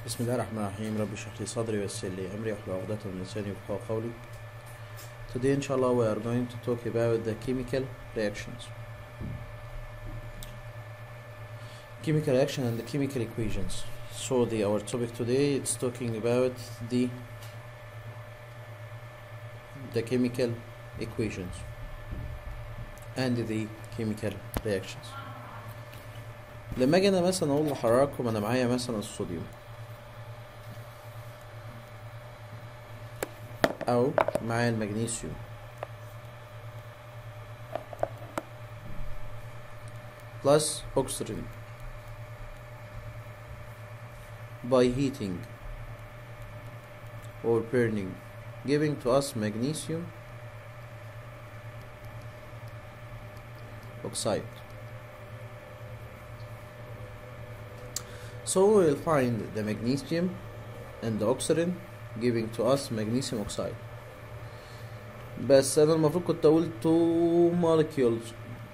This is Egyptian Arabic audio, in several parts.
بسم الله الرحمن الرحيم رب اشرح لي صدري ويسر لي امري واحلل عقدة من لساني يفقهوا قولي Today inshallah we are going to talk about the chemical reactions chemical reaction and the chemical equations so the our topic today it's talking about the the chemical equations and the chemical reactions لما اجي انا مثلا اقول لحضراتكم انا معايا مثلا الصوديوم او معايا المغنيسيوم plus oxygen by heating or burning giving to us magnesium oxide so we will find the magnesium and the oxygen giving to us magnesium oxide بس انا المفروض كنت اقول two molecules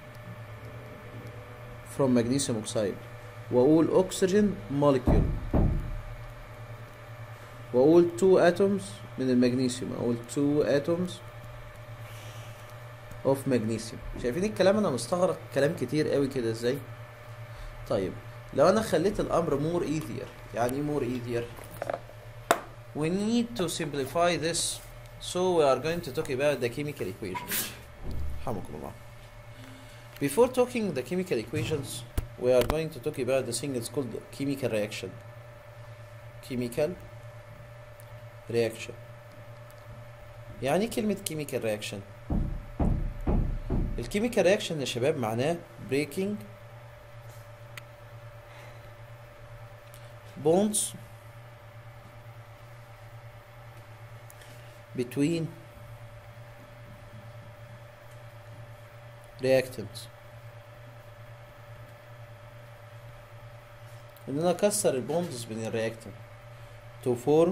from magnesium oxide واقول oxygen molecule واقول two atoms من المغنيسيوم اقول two atoms of magnesium شايفين الكلام انا مستغرق كلام كتير قوي كده ازاي طيب لو انا خليت الامر more easier يعني ايه more easier we need to simplify this so we are going to talk about the chemical equations رحمكم الله before talking the chemical equations we are going to talk about the thing that's called chemical reaction chemical reaction يعني إيه كلمة chemical reaction الكيميكال رياكشن يا شباب معناه breaking bonds between reactants ان انا اكسر البوندز بين الرياكتنت to form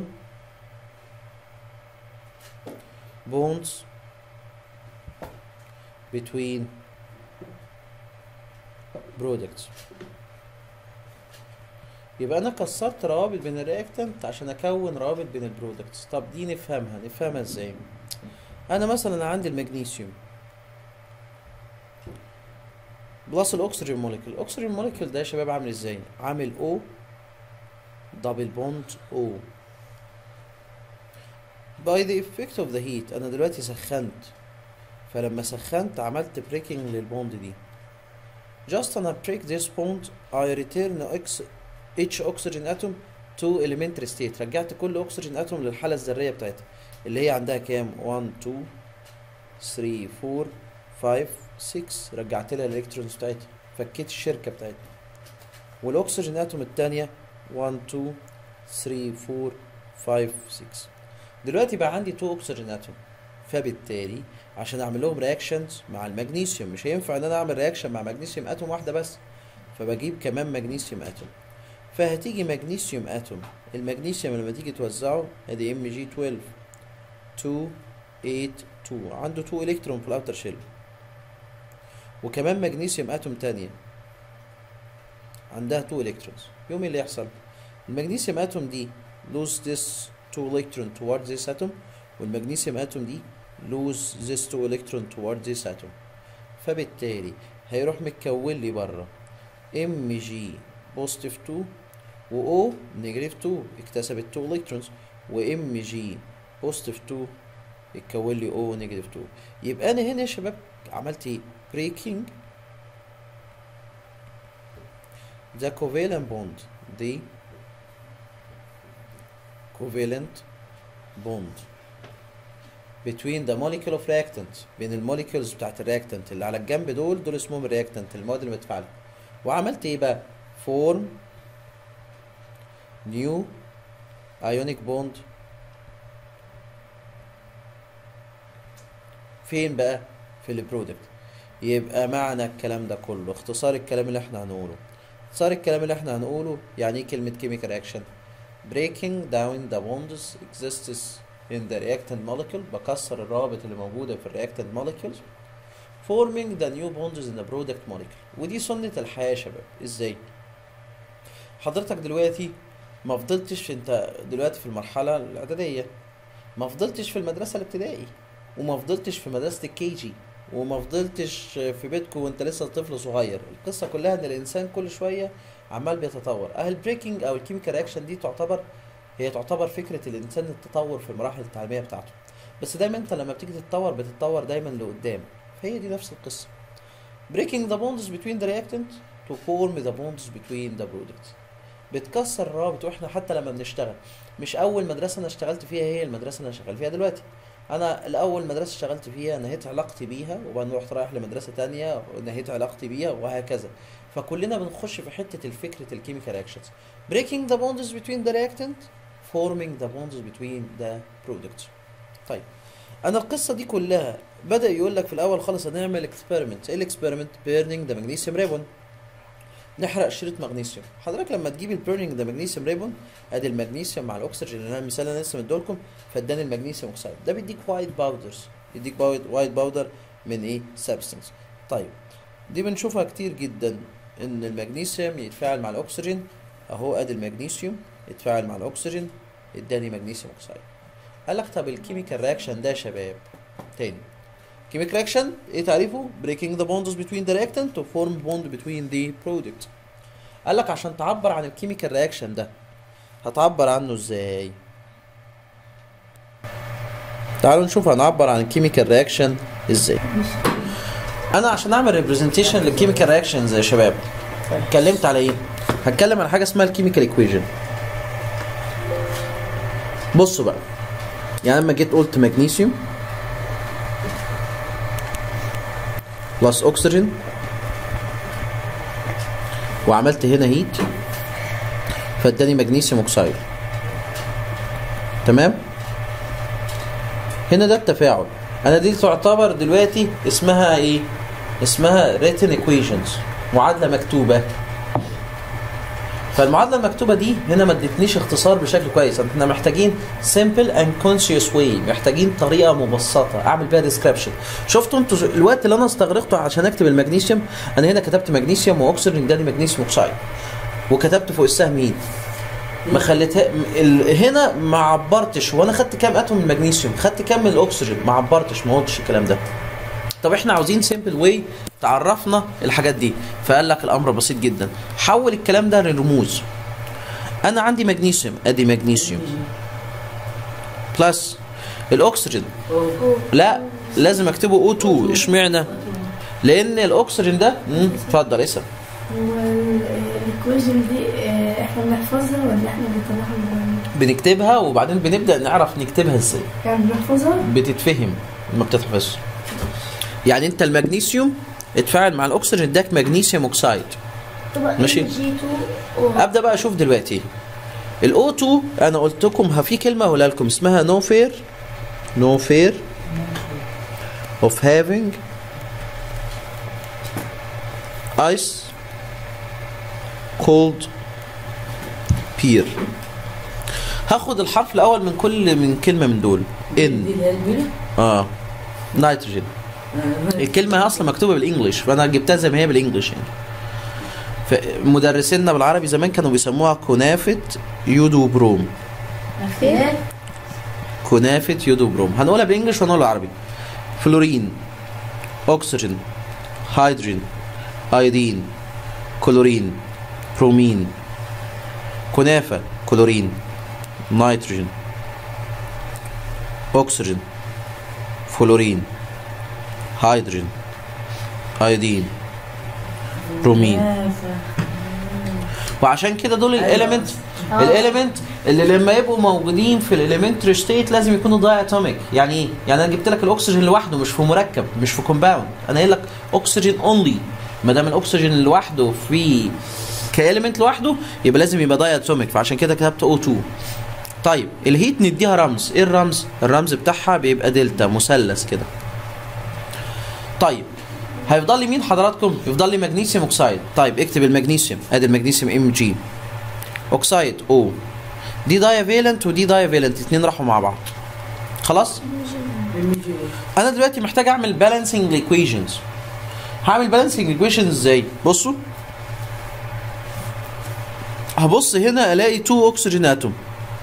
bonds between products يبقى انا كسرت روابط بين الرياكتنت عشان اكون روابط بين البرودكتس طب دي نفهمها نفهمها ازاي انا مثلا عندي المغنيسيوم بلس الاكسجين موليكيول الاكسجين موليكيول ده يا شباب عامل ازاي عامل او دبل بوند او باي ذا effect اوف ذا هيت انا دلوقتي سخنت فلما سخنت عملت بريكنج للبوند دي just انا break this bond I return X each oxygen atom to elementary state رجعت كل اكسجين اتوم للحاله الذريه بتاعتها اللي هي عندها كام 1 2 3 4 5 6 رجعت لها الالكترونز بتاعتها فكيت الشركه بتاعتها والاكسجين اتوم الثانيه 1 2 3 4 5 6 دلوقتي بقى عندي 2 اكسجين اتوم فبالتالي عشان اعمل لهم رياكشنز مع المغنيسيوم مش هينفع ان انا اعمل رياكشن مع مغنيسيوم اتوم واحده بس فبجيب كمان مغنيسيوم اتوم فهتيجي مغنيسيوم اتوم المغنيسيوم لما تيجي توزعه ادي ام جي 12 2 8 2 عنده 2 الكترون في الاوتر شيل وكمان مغنيسيوم اتوم تانية عندها 2 الكترونز يوم إيه اللي يحصل المغنيسيوم اتوم دي lose this 2 electron towards this atom والمغنيسيوم اتوم دي lose this 2 electron towards this atom فبالتالي هيروح متكون لي بره ام جي بوزيتيف 2 و O نيجاتيف 2 اكتسبت 2 الكترونز وام جي بوزيتيف 2 اتكون لي O نيجاتيف 2 يبقى انا هنا يا شباب عملت ايه breaking the covalent bond the covalent bond between the molecule of reactant بين الموليكيولز بتاعت الرياكتنت اللي على الجنب دول دول اسمهم الرياكتنت المواد المتفاعله وعملت ايه بقى form new ionic bond فين بقى في البرودكت يبقى معنى الكلام ده كله اختصار الكلام اللي احنا هنقوله اختصار الكلام اللي احنا هنقوله يعني ايه كلمة chemical reaction breaking down the bonds exists in the reactant molecule بكسر الروابط اللي موجودة في الرياكتنت molecules forming the new bonds in the product molecule ودي سنة الحياة يا شباب ازاي حضرتك دلوقتي ما فضلتش انت دلوقتي في المرحله الاعداديه ما فضلتش في المدرسه الابتدائي وما فضلتش في مدرسه الكي جي وما فضلتش في بيتكم وانت لسه طفل صغير القصه كلها ان الانسان كل شويه عمال بيتطور اه البريكنج او الكيميكال رياكشن دي تعتبر هي تعتبر فكره الانسان التطور في المراحل التعليميه بتاعته بس دايما انت لما بتيجي تتطور بتتطور دايما لقدام فهي دي نفس القصه breaking the bonds between the reactant to form the bonds between the products بتكسر الروابط واحنا حتى لما بنشتغل مش اول مدرسه انا اشتغلت فيها هي المدرسه اللي انا شغال فيها دلوقتي انا الاول مدرسه اشتغلت فيها نهيت علاقتي بيها وبعدين رحت رايح لمدرسه تانية ونهيت علاقتي بيها وهكذا فكلنا بنخش في حته الفكره الكيميكال رياكشنز breaking the bonds between the reactant forming the bonds between the products طيب انا القصه دي كلها بدا يقول لك في الاول خالص هنعمل اكسبيرمنت ايه الاكسبيرمنت بيرنينج ذا مغنيسيوم ريبون نحرق شريط مغنيسيوم حضرتك لما تجيب البيرنينج ذا مغنيسيوم ريبون ادي المغنيسيوم مع الاكسجين اللي انا المثال اللي انا لسه مديهولكم فاداني المغنيسيوم اوكسيد ده بيديك وايت باودرز يديك وايت باودر من ايه سبستنس طيب دي بنشوفها كتير جدا ان المغنيسيوم يتفاعل مع الاكسجين اهو ادي المغنيسيوم يتفاعل مع الاكسجين اداني مغنيسيوم اوكسيد قال لك طب الكيميكال رياكشن ده يا شباب تاني chemical reaction ايه تعريفه breaking the bonds between the reactant to form bond between the product قال لك عشان تعبر عن الكيميكال رياكشن ده هتعبر عنه ازاي تعالوا نشوف هنعبر عن الكيميكال رياكشن ازاي انا عشان اعمل ريبريزنتيشن للكيميكال رياكشنز يا شباب اتكلمت على ايه هتكلم على حاجه اسمها الكيميكال ايكويشن بصوا بقى يعني لما جيت قلت مغنيسيوم بلس اكسجين وعملت هنا هيت فاداني مغنيسيوم اوكسيد تمام هنا ده التفاعل انا دي تعتبر دلوقتي اسمها ايه اسمها written equations معادله مكتوبه فالمعادله المكتوبه دي هنا ما ادتنيش اختصار بشكل كويس احنا محتاجين simple and conscious way محتاجين طريقه مبسطه اعمل بيها description شفتوا انتوا الوقت اللي انا استغرقته عشان اكتب المغنيسيوم انا هنا كتبت مغنيسيوم واكسجين اداني مغنيسيوم اوكسيد وكتبت فوق السهم هيت ما خليتها ال... هنا ما عبرتش وانا خدت كام اتوم من المغنيسيوم خدت كام من الاكسجين ما عبرتش ما قلتش الكلام ده طب احنا عاوزين سيمبل واي تعرفنا الحاجات دي فقال لك الامر بسيط جدا حول الكلام ده لرموز انا عندي مغنيسيوم ادي مغنيسيوم بلس الاكسجين لا لازم اكتبه O2 اشمعنى لان الاكسجين ده مم، اتفضل اسال والايكويشن دي آه، احنا بنحفظها ولا احنا بنطلعها من بنكتبها وبعدين بنبدا نعرف نكتبها ازاي يعني بنحفظها بتتفهم ما بتتحفظش يعني انت المغنيسيوم اتفاعل مع الاكسجين اداك مغنيسيوم اوكسيد طبعا ماشي. جي 2 و ابدا بقى اشوف دلوقتي الاو 2 انا قلت لكم ها في كلمه هقولها لكم اسمها نو فير نو فير اوف هافينج ايس كولد بير هاخد الحرف الاول من كل من كلمه من دول ان دي اللي هي البيرة؟ اه نيتروجين الكلمه اصلا مكتوبه بالانجلش فانا جبتها زي ما هي بالانجلش يعني فمدرسينا بالعربي زمان كانوا بيسموها كنافه يودو بروم ايه كنافه يودو بروم هنقولها بالانجلش وهنقولها عربي فلورين اكسجين هيدروجين ايودين كلورين برومين كنافه كلورين نيتروجين اكسجين فلورين هيدروجين ايودين برومين وعشان كده دول الاليمنت الاليمنت اللي لما يبقوا موجودين في الاليمنتري ستيت لازم يكونوا داي اتوميك يعني ايه يعني انا جبت لك الاكسجين لوحده مش في مركب مش في كومباوند انا قايل لك اكسجين اونلي ما دام الاكسجين لوحده في كاليمنت لوحده يبقى لازم يبقى داي اتوميك فعشان كده كتبت او 2 طيب الهيت نديها رمز ايه الرمز الرمز بتاعها بيبقى دلتا مثلث كده طيب هيفضل لي مين حضراتكم يفضل لي مغنيسيوم اوكسايد طيب اكتب المغنيسيوم ادي المغنيسيوم ام جي اوكسايد او دي دايفيلنت ودي دايفيلنت الاثنين راحوا مع بعض خلاص انا دلوقتي محتاج اعمل بالانسنج ايكويشنز هعمل بالانسنج ايكويشنز ازاي بصوا هبص هنا الاقي 2 اكسجين اتوم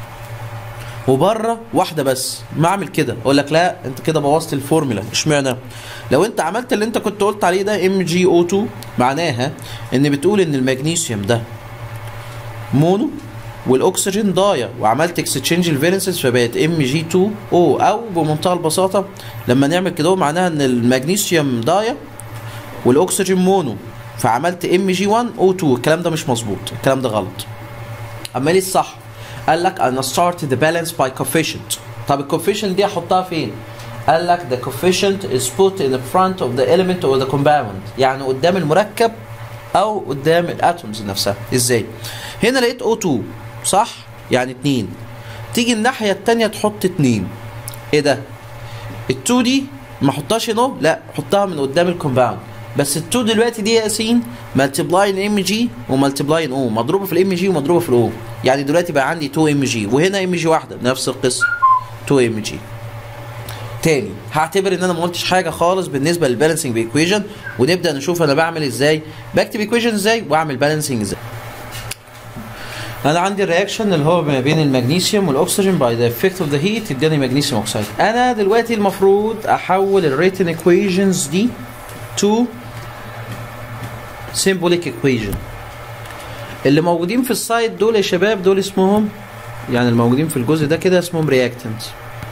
وبره واحده بس ما اعمل كده اقول لك لا انت كده بوظت الفورمولا اشمعنى لو انت عملت اللي انت كنت قلت عليه ده ام جي او 2 معناها ان بتقول ان المغنيسيوم ده مونو والاكسجين ضايع وعملت اكستشينج الفالنسز فبقت ام جي 2 او او بمنتهى البساطه لما نعمل كده معناها ان المغنيسيوم ضايع والاكسجين مونو فعملت ام جي 1 او 2 الكلام ده مش مظبوط الكلام ده غلط اما ليه الصح قال لك انا start the balance by coefficient طب الكوفيشنت دي احطها فين قال لك the coefficient is put in the front of the element or the compound يعني قدام المركب او قدام الاتومز نفسها ازاي هنا لقيت O2 صح يعني 2 تيجي الناحيه التانية تحط 2 ايه ده ال2 دي ما احطهاش هنا لا حطها من قدام الكومباوند بس ال2 دلوقتي دي يا ياسين ملتبلاين ام جي وملتبلاين او مضروبه في الام جي ومضروبه في الاو يعني دلوقتي بقى عندي 2 ام جي وهنا ام جي واحده نفس القصه 2 ام جي تاني هعتبر ان انا ما قلتش حاجه خالص بالنسبه للبالانسنج بايكويشن ونبدا نشوف انا بعمل ازاي بكتب ايكويشن ازاي واعمل بالانسنج ازاي انا عندي الرياكشن اللي هو ما بين المغنيسيوم والاكسجين باي ذا افكت اوف ذا هيت اداني مغنيسيوم اوكسيد انا دلوقتي المفروض احول الريتن ايكويشنز دي تو symbolic equation اللي موجودين في السايد دول يا شباب دول اسمهم يعني الموجودين في الجزء ده كده اسمهم reactants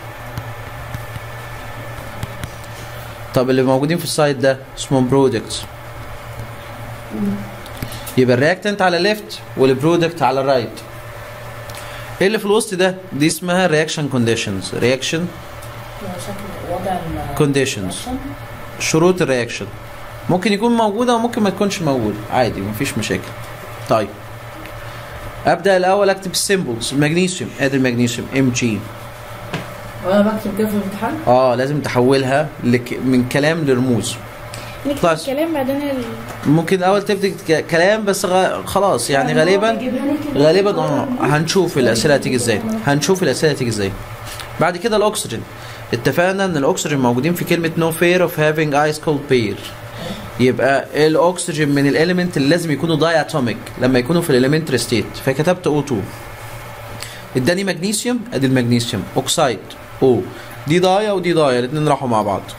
طب اللي موجودين في السايد ده اسمهم products يبقى الرياكتنت على ليفت والبرودكت على الرايت ايه اللي في الوسط ده دي اسمها رياكشن كونديشنز رياكشن شكل وضع ال كونديشنز شروط الرياكشن ممكن يكون موجوده وممكن ما تكونش موجوده عادي مفيش مشاكل طيب ابدا الاول اكتب السيمبلز المغنيسيوم ادي المغنيسيوم ام جي وانا بكتب كده في الامتحان اه لازم تحولها لك من كلام لرموز نكتب طيب. الكلام بعدين ال... ممكن الاول تبدا ك- كلام بس غ... خلاص يعني غالبا غالبا اه هنشوف الاسئله هتيجي ازاي هنشوف الاسئله هتيجي ازاي بعد كده الاكسجين اتفقنا ان الاكسجين موجودين في كلمه no fear of having ice cold pair يبقى الاكسجين من الاليمنت اللي لازم يكونوا داي اتوميك لما يكونوا في الاليمنتري ستيت فكتبت O2 اداني مغنيسيوم ادي المغنيسيوم اوكسايد او دي ضايع ودي ضايع الاثنين راحوا مع بعض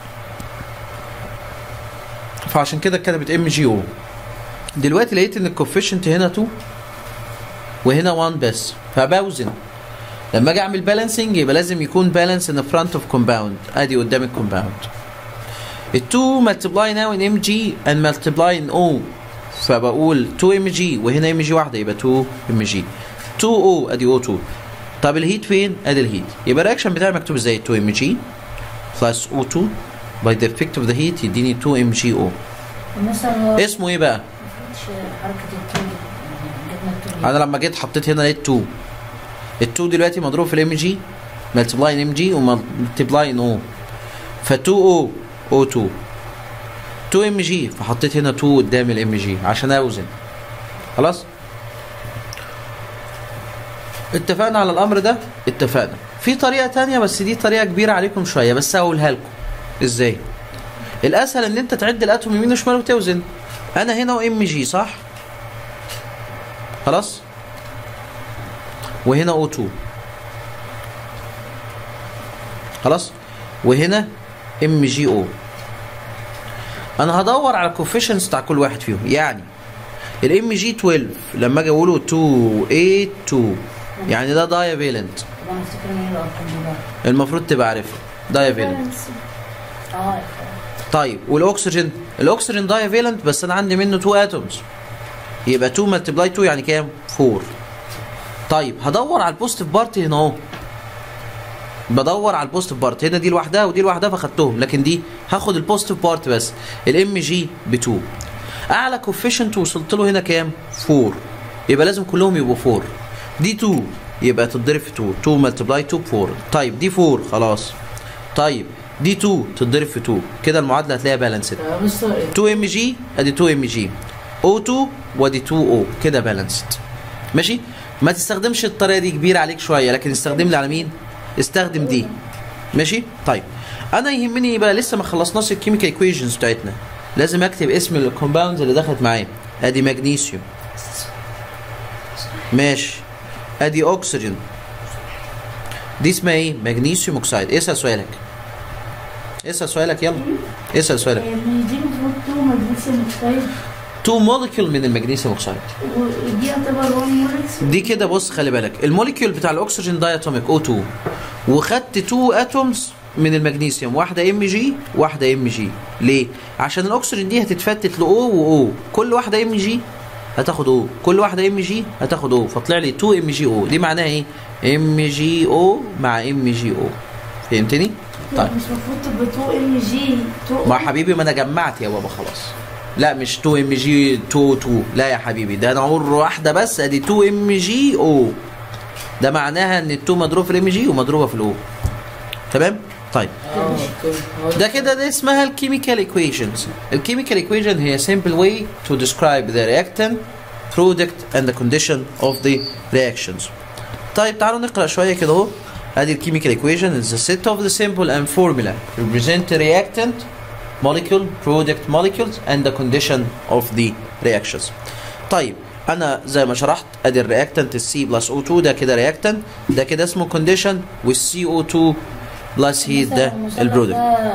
فعشان كده كتبت ام جي او دلوقتي لقيت ان الكوفيشنت هنا 2 وهنا 1 بس فبوزن لما اجي اعمل بالانسنج يبقى لازم يكون بالانس ان فرونت اوف كومباوند ادي قدام الكومباوند ال 2 ملتبلاي ناو ان ام جي اند ملتبلاي ان او فبقول 2 ام جي وهنا ام جي واحده يبقى 2 ام جي 2 او ادي او 2 طب الهيت فين؟ ادي الهيت يبقى الرياكشن بتاعي مكتوب ازاي 2 ام جي بلس او 2 باي ذا افكت اوف ذا هيت يديني 2 ام جي او مثلا هو اسمه ايه بقى؟ مفيش حركه التو جبنا التو انا لما جيت حطيت هنا لقيت 2 ال 2 دلوقتي مضروب في الام جي ملتبلاي ام جي وملتبلاي ان او ف 2 او او 2 2 ام جي فحطيت هنا 2 قدام الام جي عشان اوزن خلاص اتفقنا على الامر ده اتفقنا في طريقه تانية بس دي طريقه كبيره عليكم شويه بس هقولها لكم ازاي الاسهل ان انت تعد الاتوم يمين وشمال وتوزن انا هنا وام جي صح خلاص وهنا O2 خلاص وهنا MgO انا هدور على الكوفيشنز بتاع كل واحد فيهم يعني الام جي 12 لما اجي اقوله 2 8 2 يعني ده دايفيلنت طب انا افتكر ان هي الارقام دي بقى المفروض تبقى عارفها دايفيلنت بالانس. اه طيب والاكسجين الاكسجين دايفيلنت بس انا عندي منه 2 اتومز يبقى 2 ملتبلاي 2 يعني كام 4 طيب هدور على البوزيتيف بارت هنا اهو بدور على البوزيتيف بارت هنا دي لوحدها ودي لوحدها فاخدتهم لكن دي هاخد البوزيتيف بارت بس الام جي ب 2 اعلى كوفيشنت وصلت له هنا كام 4 يبقى لازم كلهم يبقوا 4 دي 2 يبقى تتضرب في 2 2 ملتبلاي 2 ب 4 طيب دي 4 خلاص طيب دي 2 تتضرب في 2 كده المعادله هتلاقيها بالانسد طب مستر 2 ام جي ادي 2 ام جي او 2 وادي 2 او كده بالانسد ماشي ما تستخدمش الطريقه دي كبيره عليك شويه لكن استخدم لي على مين استخدم دي ماشي طيب انا يهمني يبقى لسه ما خلصناش الكيميكال ايكويشنز بتاعتنا لازم اكتب اسم الكومباوندز اللي دخلت معايا ادي مغنيسيوم ماشي ادي اكسجين دي اسمها ايه مغنيسيوم اوكسايد اسال سؤالك اسال سؤالك يلا اسال سؤالك يعني دي المفروض تو مغنيسيوم اوكسايد تو مولكيول من المغنيسيوم اوكسايد ودي يعتبر 1 مولكس دي كده بص خلي بالك الموليكيول بتاع الاكسجين داياتوميك O2 وخدت 2 اتومز من المغنيسيوم واحده ام جي واحده ام جي ليه عشان الاكسجين دي هتتفتت ل O و O كل واحده ام جي هتاخد O كل واحده ام جي هتاخد O فطلع لي 2 ام جي O دي معناها ايه ام جي O مع ام جي O فهمتني طيب مش المفروض تبقى 2 ام جي 2 ما حبيبي ما انا جمعت يا بابا خلاص لا مش 2 ام جي 2 2 لا يا حبيبي ده انا اقول واحده بس ادي 2 ام جي او ده معناها ان ال2 مضروب في الام جي ومضروبه في الاو تمام طيب اه اوكي ده كده ده اسمها الكيميكال ايكويشنز الكيميكال ايكويشن هي simple way to describe the reactant product and the condition of the reactions طيب تعالوا نقرا شويه كده اهو ادي الكيميكال ايكويشن is the set of the symbol and formula represent the reactant molecule product molecules and the condition of the reactions طيب انا زي ما شرحت ادي الرياكتنت السي بلس او 2 ده كده رياكتنت ده كده اسمه كونديشن والسي او 2 بلس هيت ده البرودكت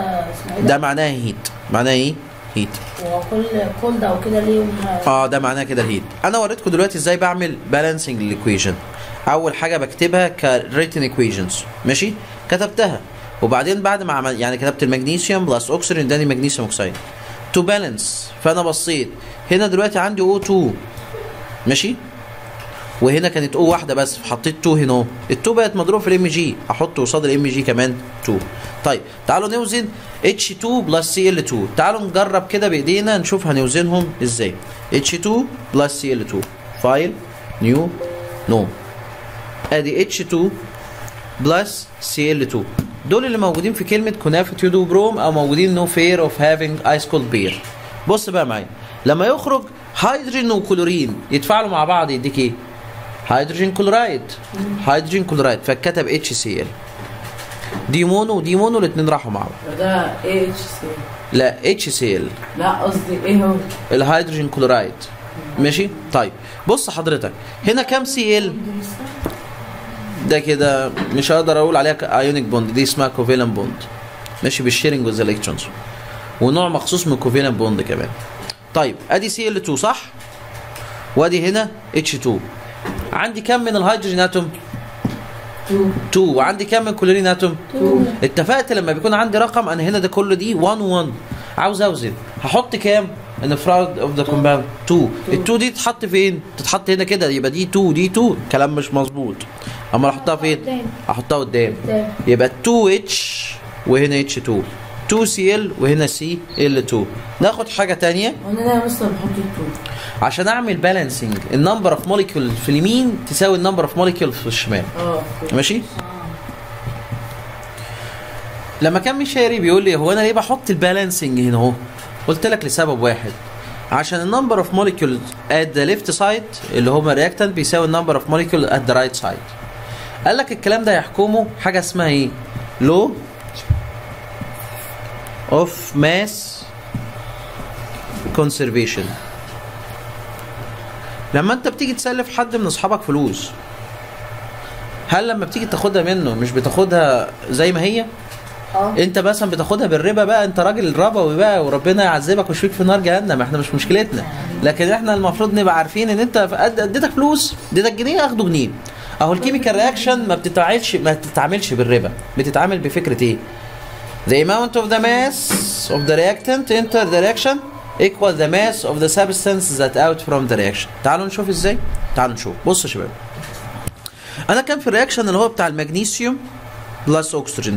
ده معناه هيت معناه ايه هيت وكل كل ده وكده ليهم اه ده معناه كده الهيت انا وريتكم دلوقتي ازاي بعمل بالانسنج للايكويشن اول حاجه بكتبها كريتن ايكويشنز ماشي كتبتها وبعدين بعد ما عمل يعني كتبت المغنيسيوم بلس اوكسجين اداني مغنيسيوم اوكسيد تو بالانس فانا بصيت هنا دلوقتي عندي او 2 ماشي وهنا كانت او واحده بس حطيت 2 هنا اهو ال2 بقت مضروب في الام جي احط قصاد الام جي كمان 2 طيب تعالوا نوزن H2 بلس Cl2 تعالوا نجرب كده بايدينا نشوف هنوزنهم ازاي H2 بلس Cl2 فايل نيو نو ادي H2 بلس Cl2 دول اللي موجودين في كلمة كنافة يودو بروم او موجودين نو فير اوف هافينج ايس كولد بير بص بقى معايا لما يخرج هيدروجين وكلورين يتفاعلوا مع بعض يديك ايه هيدروجين كلورايد هيدروجين كلورايد فاتكتب اتش سي ال دي مونو ودي مونو الاثنين راحوا مع بعض ده ايه اتش سي لا اتش سي ال لا قصدي ايه هو الهيدروجين كلورايد ماشي طيب بص حضرتك هنا كام سي ال ده كده مش هقدر اقول عليها ايونيك بوند دي اسمها كوفيلنت بوند ماشي بالشيرنج وذ الكترونز ونوع مخصوص من الكوفيلنت بوند كمان طيب ادي سي ال 2 صح وادي هنا اتش 2 عندي كم من الهيدروجين اتوم 2 2 وعندي كم من الكلورين اتوم 2 اتفقت لما بيكون عندي رقم انا هنا ده كله دي 1 1 عاوز اوزن هحط كام ان فراود اوف ذا كومباوند 2 ال 2 دي تتحط فين تتحط هنا كده يبقى دي 2 دي 2 كلام مش مظبوط اما احطها فين قدام. احطها قدام قدام. يبقى 2 اتش وهنا اتش 2 2 سي ال وهنا سي ال 2 ناخد حاجه تانية وانا ده مثلا بحط 2 عشان اعمل بالانسنج النمبر اوف موليكيول في اليمين تساوي النمبر اوف موليكيول في الشمال اه ماشي لما كان مشاري بيقول لي هو انا ليه بحط البالانسنج هنا اهو قلت لك لسبب واحد عشان النمبر اوف موليكيول ات ذا ليفت سايد اللي هما الرياكتنت بيساوي النمبر اوف موليكيول ات ذا رايت سايد قال لك الكلام ده يحكمه حاجه اسمها ايه لو اوف ماس كونسرفيشن لما انت بتيجي تسلف حد من اصحابك فلوس هل لما بتيجي تاخدها منه مش بتاخدها زي ما هي اه انت مثلا بتاخدها بالربا بقى انت راجل ربوي بقى وربنا يعذبك ويشفيك في نار جهنم احنا مش مشكلتنا لكن احنا المفروض نبقى عارفين ان انت قد- اديتك فلوس اديتك جنيه اخده جنيه اهو الكيميكال رياكشن ما بتتعاملش ما بتتعاملش بالربا بتتعامل بفكره ايه The amount of the mass of the reactant enter the reaction equal the mass of the substance that out from the reaction تعالوا نشوف ازاي تعالوا نشوف بصوا يا شباب انا كان في الرياكشن اللي هو بتاع المغنيسيوم بلس اكسجين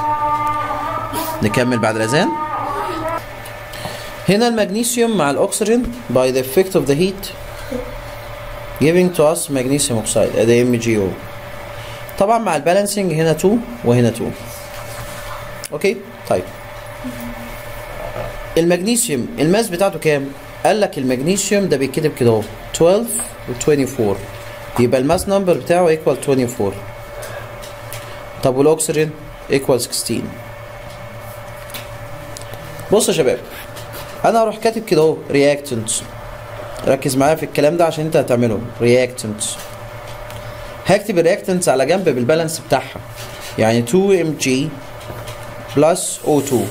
نكمل بعد الاذان هنا المغنيسيوم مع الاكسجين by the effect of the heat giving to us magnesium oxide ادي MgO طبعا مع البالانسنج هنا 2 وهنا 2 اوكي طيب المغنيسيوم الماس بتاعته كام قال لك المغنيسيوم ده بيتكتب كده اهو 12 و 24 يبقى الماس نمبر بتاعه ايكوال 24 طب والاكسجين ايكوال 16 بصوا يا شباب انا هروح كاتب كده اهو رياكتنتس ركز معايا في الكلام ده عشان انت هتعمله رياكتنتس هكتب الرياكتنتس على جنب بالبالانس بتاعها يعني 2 ام جي بلس او 2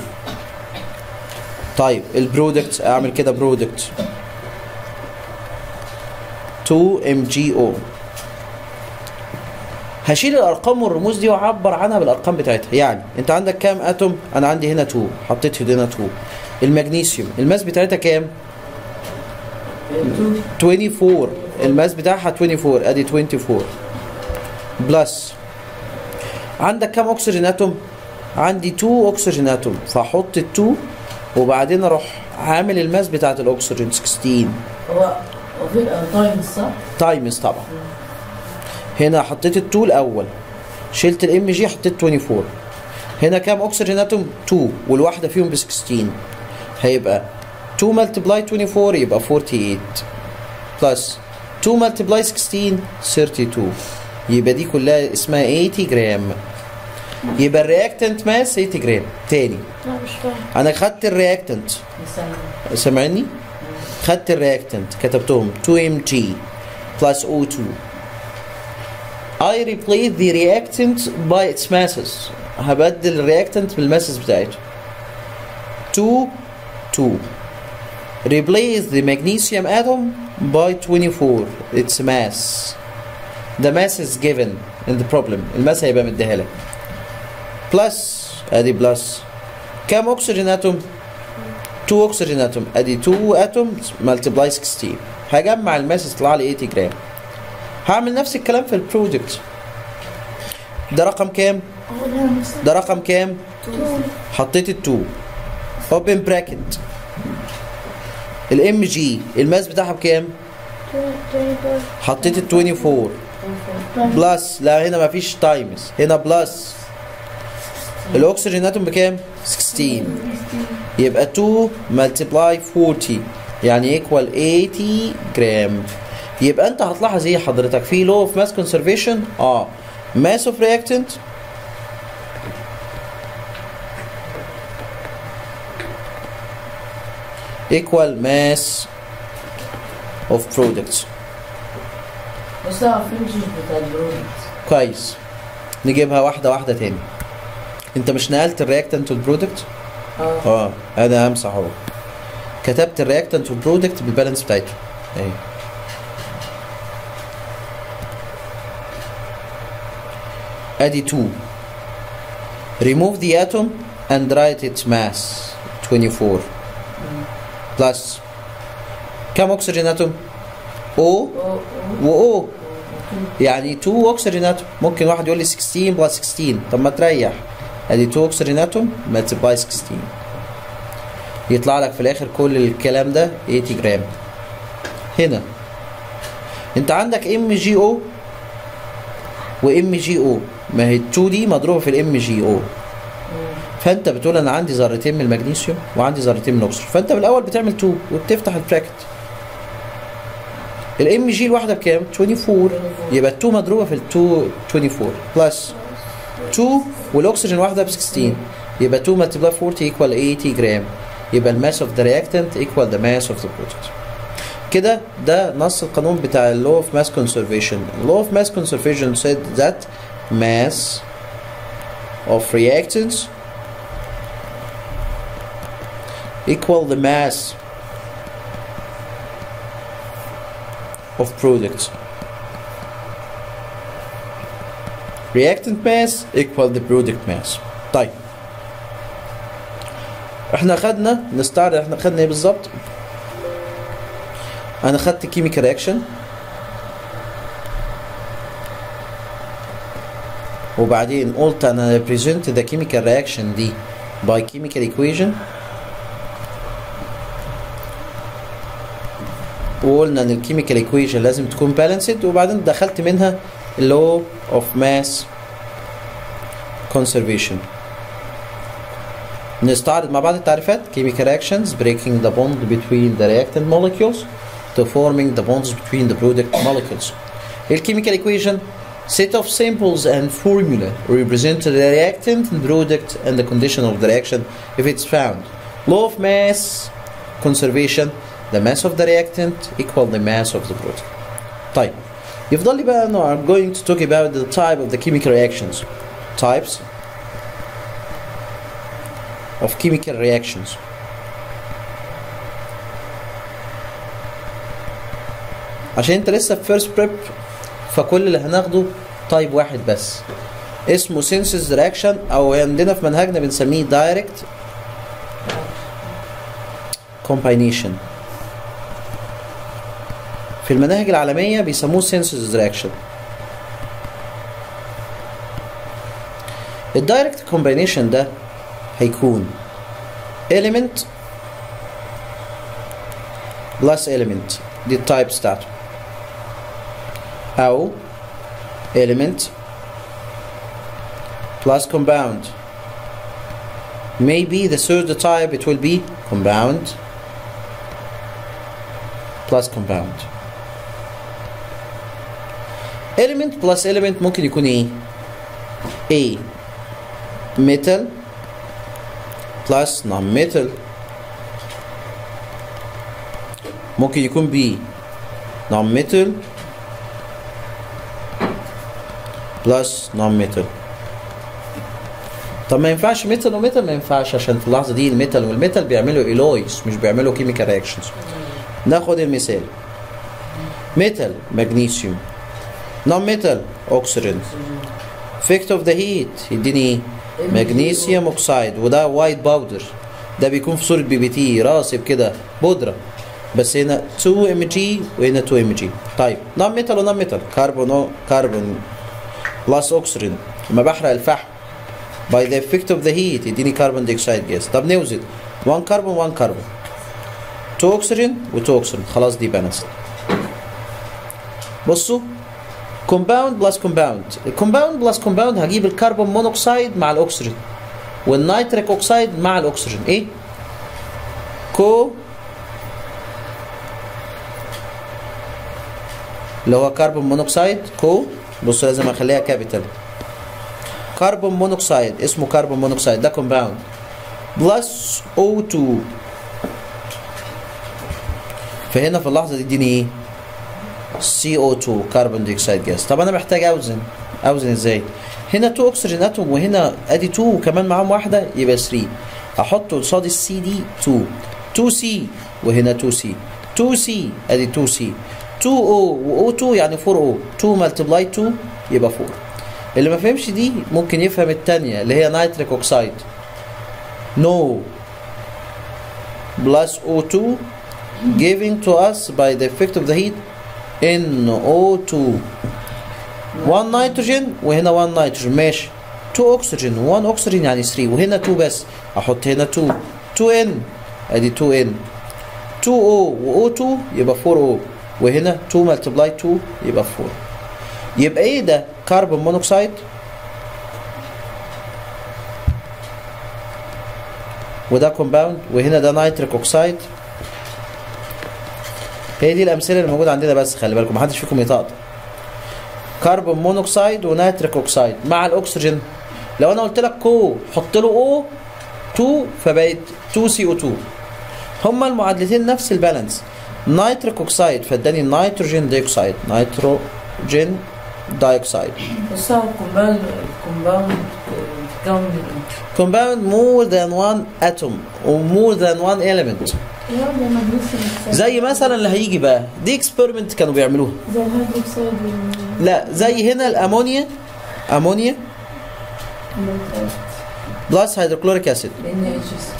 طيب البرودكت اعمل كده برودكت 2 ام جي او هشيل الارقام والرموز دي واعبر عنها بالارقام بتاعتها يعني انت عندك كام اتوم انا عندي هنا 2 حطيت هنا 2 المغنيسيوم الماس بتاعتها كام 24 الماس بتاعها 24 ادي 24 بلس عندك كام اكسجين اتوم عندي 2 اكسجين اتوم فاحط ال 2 وبعدين اروح عامل الماس بتاعت الاكسجين 16 هو هو في تايمز صح؟ تايمز طبعا هنا حطيت ال 2 الاول شلت الام جي حطيت 24 هنا كام اكسجين اتوم 2 والواحده فيهم ب 16 هيبقى 2 ملتبلاي 24 يبقى 48 بلس 2 ملتبلاي 16 32 يبقى دي كلها اسمها 80 جرام يبقى الرياكتنت ماس 80 جرام تاني لا مش فاهم انا خدت الرياكتنت استنى سامعني خدت الرياكتنت كتبتهم 2mg plus O2 I replace the reactant by its masses هبدل الرياكتنت بالماسز بتاعته 2 2 replace the magnesium atom by 24 its mass the mass is given in the problem الماس هيبقى مديها لك plus ادي بلس كام اكسجين اتوم 2 اكسجين اتوم ادي 2 اتوم ملتبلاي 16 هجمع الماس يطلع لي 80 جرام هعمل نفس الكلام في البرودكت ده رقم كام أقولها مثلا ده رقم كام حطيت ال 2 اوبن براكت الام جي الماس بتاعها بكام حطيت ال 24 بلس لا هنا مفيش تايمز هنا بلس الاكسجين اتوم بكام 16 يبقى 2 ملتبلاي 40 يعني ايكوال 80 جرام يبقى انت هتلاحظ ايه حضرتك في لو اوف ماس كونسرفيشن اه ماس اوف رياكتنت equal mass of products بس هو الفينشز بتاع البرودكت كويس نجيبها واحدة واحدة تاني انت مش نقلت الرياكتنت والبرودكت اه اه انا همسح اهو كتبت الرياكتنت والبرودكت بالبالانس بتاعته اهي ادي 2 remove the atom and write its mass 24 plus كم اكسجين اتوم O و O يعني 2 اكسجين اتوم ممكن واحد يقول لي 16 بلس 16 طب ما تريح ادي 2 اكسجين اتوم ملتبلاي 16 يطلع لك في الاخر كل الكلام ده 80 جرام هنا انت عندك ام جي او وام جي او ما هي ال 2 دي مضروبه في الام جي او فانت بتقول انا عندي ذرتين من المغنيسيوم وعندي ذرتين من الاكسجين فانت بالاول بتعمل 2 وبتفتح البراكت الام جي الواحده بكام 24 يبقى ال 2 مضروبه في ال 2 24 بلس 2 والاكسجين واحده ب 16 يبقى 2 ملتبلاي 40 ايكوال 80 جرام يبقى الماس اوف ذا رياكتنت ايكوال ذا ماس اوف ذا برودكت كده ده نص القانون بتاع اللو اوف ماس كونسرفيشن اللو اوف ماس كونسرفيشن said that mass of reactants equal the mass of products reactant mass equal the product mass طيب احنا خدنا نستعرض احنا خدنا ايه بالظبط انا خدت كيميكال رياكشن وبعدين قلت انا represent the chemical reaction دي by chemical equation وقلنا ان الكيميكال equation لازم تكون balanced وبعدين دخلت منها law of mass conservation نستعرض مع بعض التعريفات chemical reactions breaking the bond between the reactant molecules to forming the bonds between the product molecules الchemical equation set of samples and formula represent the reactant and product and the condition of the reaction if it's found law of mass conservation the mass of the reactant equal the mass of the product طيب يفضل لي بقى انه I'm going to talk about the type of the chemical reactions types of chemical reactions عشان انت لسه في first prep فكل اللي هناخده تايب واحد بس اسمه synthesis reaction او عندنا في منهجنا بنسميه direct combination في المناهج العالمية بيسموه synthesis reaction الدايركت كومبينيشن ده هيكون element plus element دي التايبس بتاعته أو element plus compound maybe the third type it will be compound plus compound element plus element ممكن يكون ايه A metal plus non-metal ممكن يكون B non-metal plus non-metal طب ما ينفعش ميتال وميتال ما ينفعش عشان في اللحظه دي الميتال والميتال بيعملوا ايلويز مش بيعملوا كيميكال رياكشنز ناخد المثال ميتال مغنيسيوم نون ميتال اوكسجين effect of the heat يديني ايه مغنيسيوم اوكسايد وده وايت باودر ده بيكون في صوره بي بي تي راسب كده بودره بس هنا 2 ام جي وهنا 2 ام جي طيب نون ميتال ونون ميتال كربون كربون بلس اوكسجين لما بحرق الفحم by the effect of the heat يديني كربون ديوكسيد جاز طب نوزن 1 كربون 1 كربون 2 اوكسجين و2 اوكسجين خلاص دي بالانس بصوا كومباوند بلس كومباوند الكومباوند بلس كومباوند هجيب الكربون مونوكسيد مع الاكسجين والنيتريك اوكسيد مع الاكسجين ايه كو اللي هو كربون مونوكسيد كو بص لازم اخليها كابيتال كربون مونوكسيد اسمه كربون مونوكسيد ده كومباوند بلس O2 فهنا في اللحظه دي اديني ايه CO2 كربون ديوكسيد جاز طب انا محتاج اوزن اوزن ازاي هنا 2 اكسجين اتوم وهنا ادي 2 وكمان معاهم واحده يبقى 3 احط قصاد السي دي 2 2 سي وهنا 2 سي 2 سي ادي 2 سي 2 او و 2 يعني 4 او 2 ملتبلاي 2 يبقى 4 اللي ما فهمش دي ممكن يفهم الثانيه اللي هي نيتريك اوكسيد نو plus O2 giving to us by the effect of the heat NO2 1 نيتروجين وهنا 1 نيتروجين ماشي 2 اكسجين 1 اكسجين يعني 3 وهنا 2 بس احط هنا 2 2N ادي 2N 2O و O2 يبقى 4O وهنا 2 ملتبلاي 2 يبقى 4 يبقى ايه ده كربون مونوكسيد وده كومباوند وهنا ده نيتريك اوكسيد هي دي الامثله اللي موجوده عندنا بس خلي بالكم محدش فيكم يطقطق كربون مونوكسيد ونيتريك اوكسيد مع الاكسجين لو انا قلت لك كو حط له او 2 فبقت 2 سي او 2 هما المعادلتين نفس البالانس نيتريك اوكسيد فاداني نيتروجين دايوكسيد نيتروجين دايوكسيد بس هو الكومباوند الكومباوند بيتكون من ايه؟ compound more than one atom or more than one element يا رب المغنيسيوم زي مثلا اللي هيجي بقى دي اكسبيرمنت كانوا بيعملوها زي الهيدروكسيد وال- لا زي هنا الامونيا امونيا والنيترات. بلس هيدروكلوريك اسيد لان اتش اس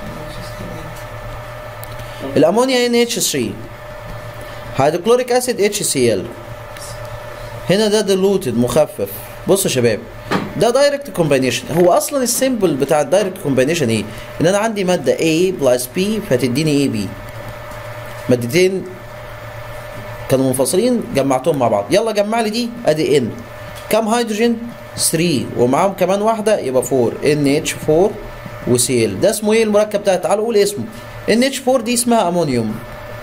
الامونيا ان اتش 3 هيدروكلوريك اسيد اتش سي ال هنا ده ديلوتد مخفف بصوا يا شباب ده دايركت كومبينيشن هو اصلا السيمبل بتاع الدايركت كومبينيشن ايه ان انا عندي ماده A بلس B فتديني AB مادتين كانوا منفصلين جمعتهم مع بعض يلا جمع لي دي ادي N كام هيدروجين 3 ومعاهم كمان واحده يبقى 4 NH4 وCl ده اسمه ايه المركب ده تعالوا قول اسمه NH4 دي اسمها امونيوم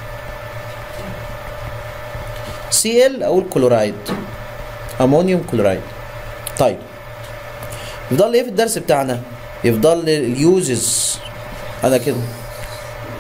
Cl اقول كلورايد امونيوم كلورايد طيب يفضل لي ايه في الدرس بتاعنا يفضل لي اليوزز انا كده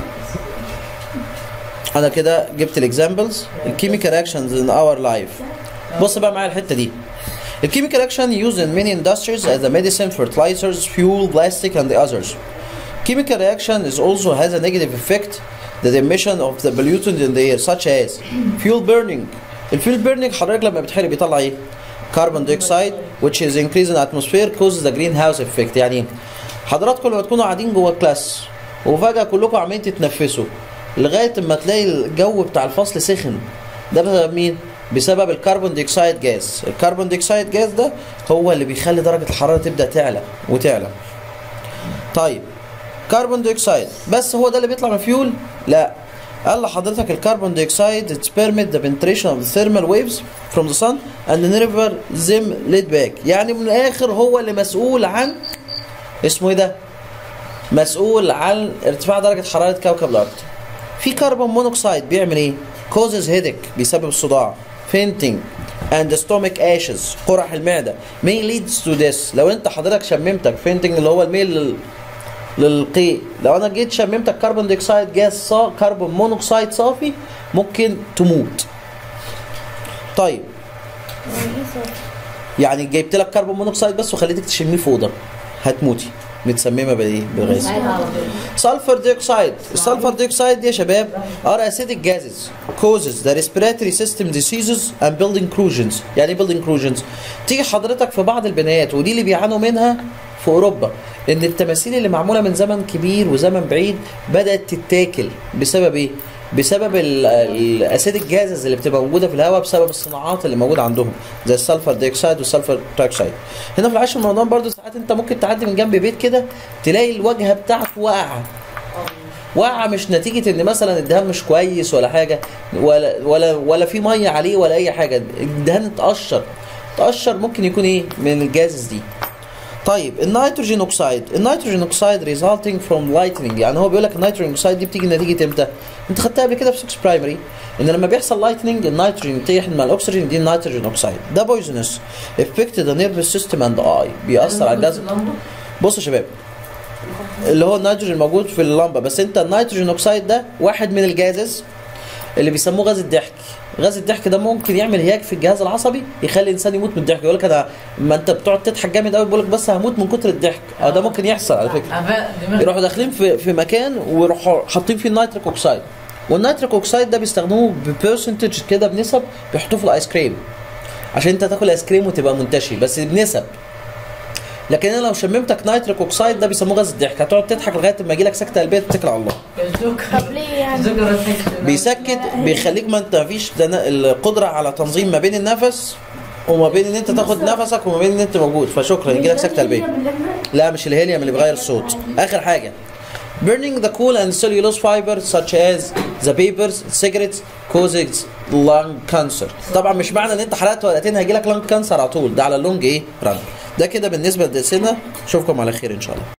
انا كده جبت الاكزامبلز الكيميكال اكشنز ان اور لايف بص بقى معايا الحته دي الكيميكال اكشن used in many industries as a medicine fertilizers fuel plastic and the others chemical reaction is also has a negative effect the emission of the pollutant in the air such as fuel burning الفيول burning حضرتك لما بتحرق بيطلع ايه carbon dioxide which is increased in atmosphere causes the greenhouse effect يعني ايه حضراتكم لما تكونوا قاعدين جوه كلاس وفجأة كلكم عمالين تتنفسوا لغاية اما تلاقي الجو بتاع الفصل سخن ده بسبب مين؟ بسبب الكربون ديوكسيد جاز الكربون ديوكسيد جاز ده هو اللي بيخلي درجة الحرارة تبدأ تعلى وتعلى طيب كربون ديوكسيد بس هو ده اللي بيطلع من فيول؟ لا قال لحضرتك الكربون ديوكسيد it permit the penetration of the thermal waves from the sun and never them lead back يعني من الاخر هو اللي مسؤول عن اسمه ايه ده؟ مسؤول عن ارتفاع درجة حرارة كوكب الأرض. في كربون مونوكسيد بيعمل ايه؟ causes headache بيسبب الصداع fainting and stomach ashes قرح المعدة may leads to this لو انت حضرتك شممتك fainting اللي هو الميل لل... للقيء لو انا جيت شممتك كربون ديوكسيد جاز صا... كربون مونوكسيد صافي ممكن تموت طيب يعني جبت لك كربون مونوكسيد بس وخليتك تشميه في اوضه هتموتي متسممه بايه بالغاز سلفر ديوكسيد السلفر ديوكسيد دي يا شباب ار اسيدك جازز causes the respiratory system diseases and building corrosions يعني ايه building corrosions تيجي حضرتك في بعض البنايات ودي اللي بيعانوا منها في اوروبا ان التماثيل اللي معموله من زمن كبير وزمن بعيد بدات تتاكل بسبب ايه بسبب الاسيد الجازز اللي بتبقى موجوده في الهواء بسبب الصناعات اللي موجوده عندهم زي السلفر ديوكسيد والسلفر تراكسيد هنا في العاشر من رمضان برضو ساعات انت ممكن تعدي من جنب بيت كده تلاقي الواجهه بتاعته واقعه واقعه مش نتيجه ان مثلا الدهان مش كويس ولا حاجه ولا ولا ولا في ميه عليه ولا اي حاجه الدهان اتقشر اتقشر ممكن يكون ايه من الجازز دي طيب النيتروجين اوكسيد النيتروجين اوكسيد ريزالتنج فروم لايتنينج يعني هو بيقول لك النيتروجين اوكسيد دي بتيجي نتيجه امتى انت خدتها قبل كده في 6 برايمري ان لما بيحصل لايتنينج النيتروجين يتحد مع الاكسجين دي النيتروجين اوكسيد ده بويزنس افكت ذا نيرفس سيستم اند اي بيأثر على الجهاز بصوا يا شباب اللي هو النيتروجين موجود في اللمبه بس انت النيتروجين اوكسيد ده واحد من الجازز اللي بيسموه غاز الضحك غاز الضحك ده ممكن يعمل هياج في الجهاز العصبي يخلي الانسان يموت من الضحك يقول لك انا ما انت بتقعد تضحك جامد قوي بيقول لك بس هموت من كتر الضحك اه ده ممكن يحصل على فكره عفاء دماغ يروحوا داخلين في في مكان ويروحوا حاطين فيه النيتريك اوكسيد والنيتريك اوكسيد ده بيستخدموه ببرسنتج كده بنسب بيحطوه في الايس كريم عشان انت تاكل ايس كريم وتبقى منتشي بس بنسب لكن انا لو شممتك نيتريك اوكسيد ده بيسموه غاز الضحك هتقعد تضحك لغايه ما يجي لك سكته قلبيه تتكل على الله الزوجة طب ليه يعني؟ الزوجة رفيقة. بيسكت بيخليك ما انت مفيش دنا- القدره على تنظيم ما بين النفس وما بين ان انت تاخد نفسك وما بين ان انت موجود فشكرا يجي لك سكته قلبيه لا مش الهيليوم اللي بيغير الصوت اخر حاجه burning the coal and cellulose fibers such as the papers cigarettes causes lung cancer طبعا مش معنى ان انت حرقت ورقتين هيجي لك lung cancer على طول ده على اللونج ايه رن ده كده بالنسبه لدرسنا اشوفكم على خير ان شاء الله